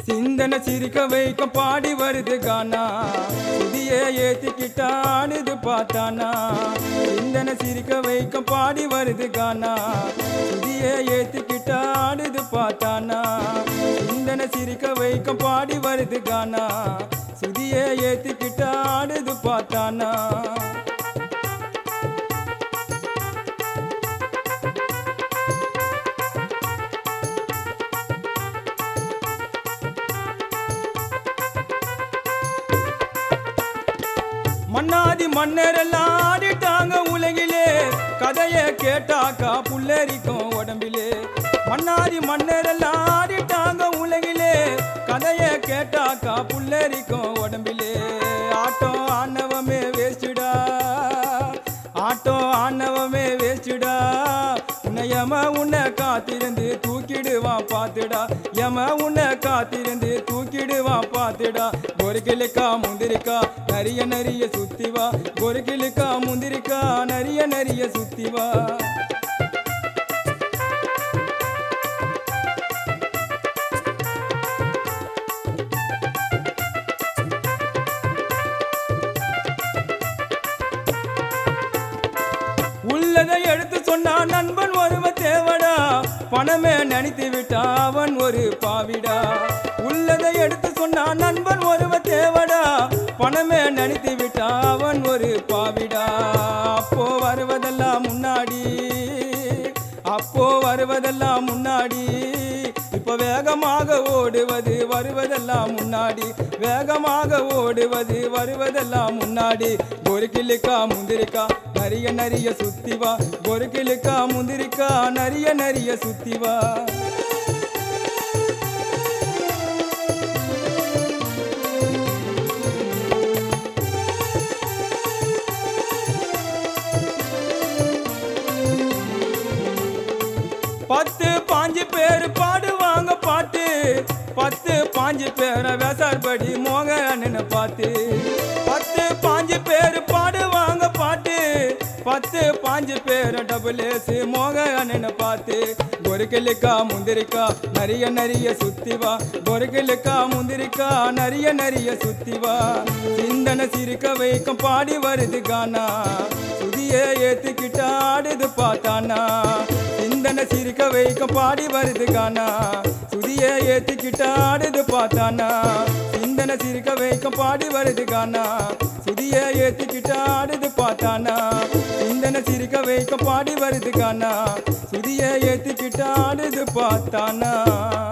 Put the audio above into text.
சிந்தனை சிரிக்க வைக்க பாடி வருது கானா சுதியே ஏத்திக்கிட்டா ஆடுது பார்த்தானா சிந்தனை சிரிக்க வைக்க பாடி வருது கானா சுதியே ஏத்திக்கிட்டா ஆடுது பார்த்தானா சிந்தனை சிரிக்க வைக்க பாடி வருது கானா சுதியே ஏத்திக்கிட்டா ஆடுது பார்த்தானா மன்னாதி மன்னரெல்லாம் ஆடிட்டாங்க உலகிலே கதைய கேட்டாக்கா புல்லரிக்கும் உடம்பிலே மன்னாதி மன்னரெல்லாம் ஆடிட்டாங்க உலகிலே கதைய கேட்டாக்கா புல்லரிக்கும் உடம்பிலே ஆட்டம் ஆணவமே வேஸ்டுடா ஆட்டம் ஆணவமே வேஸ்டுடா உன்னை யம உன்னை காத்திருந்து தூக்கிடுவான் பார்த்துடா யம உன்னை காத்திருந்து தூக்கிடுவான் பார்த்துடா ஒரு கிழக்கா முந்திரிக்கா நிறைய நிறைய சுத்தி வா ஒரு கிழக்கா முந்திரிக்கா நிறைய நிறைய சுத்தி வா உள்ளதை எடுத்து சொன்னா நண்பன் ஒருவ தேவடா பணமே நினைத்து விட்டா அவன் ஒரு பாவிடா உள்ளதை எடுத்து சொன்னா நண்பன் ஒருவ தேவடா பணமே நினைத்து விட்டா அவன் ஒரு பாவிடா அப்போ வருவதெல்லாம் முன்னாடி அப்போ வருவதெல்லாம் முன்னாடி இப்ப வேகமாக ஓடுவது வருவதெல்லாம் முன்னாடி வேகமாக ஓடுவது வருவதெல்லாம் முன்னாடி ஒரு கிளுக்கா முந்திரிக்கா நிறைய நிறைய சுத்தி வா ஒரு கிளுக்கா முந்திரிக்கா நிறைய நிறைய சுத்தி வா பத்து பாஞ்சு பேர் பாடுவாங்க பாட்டு பத்து பாஞ்சு பேரை வேசார்படி மோகன்னு பார்த்து பத்து பாஞ்சு பேர் பாடுவாங்க பாட்டு பத்து பாஞ்சு பேர் டபுள் ஏசி மோகன்னு பார்த்து ஒரு கிளுக்கா முந்திரிக்கா நிறைய நிறைய சுத்தி வா ஒரு கிளுக்கா முந்திரிக்கா நிறைய நிறைய சுத்தி வா சிந்தனை சிரிக்க வைக்கும் பாடி வருது கானா சுதியே ஏத்துக்கிட்ட ஆடுது பார்த்தானா சிந்தனை சிரிக்க வைக்க பாடி வருது கானா சுதியே ஏத்திக்கிட்ட ஆடுது பார்த்தானா சிந்தனை சிரிக்க வைக்க பாடி வருது கானா சுதியே ஏத்திக்கிட்ட ஆடுது பார்த்தானா சிந்தனை சிரிக்க வைக்க பாடி வருது கானா சுதியே ஏத்திக்கிட்ட ஆடுது பார்த்தானா